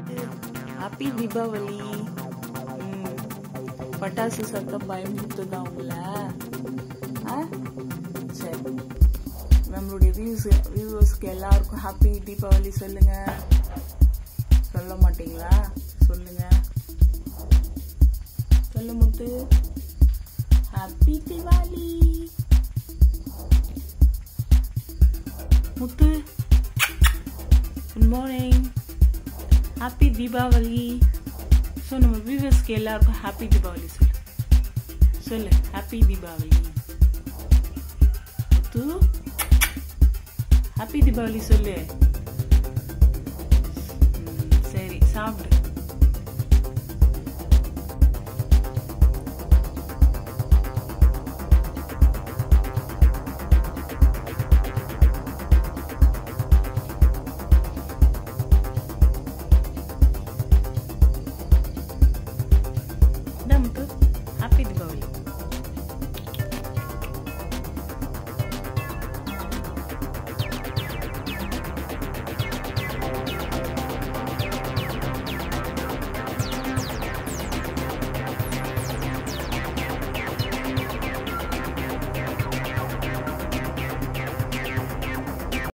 Happy Deepavali ம், பட்டாசு சத்தம் பயமுறுத்துதா உங்கள ஆ? சரி நம்மளுடைய வியூஸ் வியூவர்ஸ்க்கு எல்லாருக்கும் ஹாப்பி தீபாவளி சொல்லுங்க சொல்ல மாட்டீங்களா சொல்லுங்க சொல்லு Muthu happy Deepavali Muthu good morning happy Deepavali so நம்ம வியூவர்ஸ்க்கு எல்லாருக்கும் ஹாப்பி தீபாவளி சொல்லு சொல்லு ஹாப்பி தீபாவளி முத்து ஹாப்பி தீபாவளி சொல்லு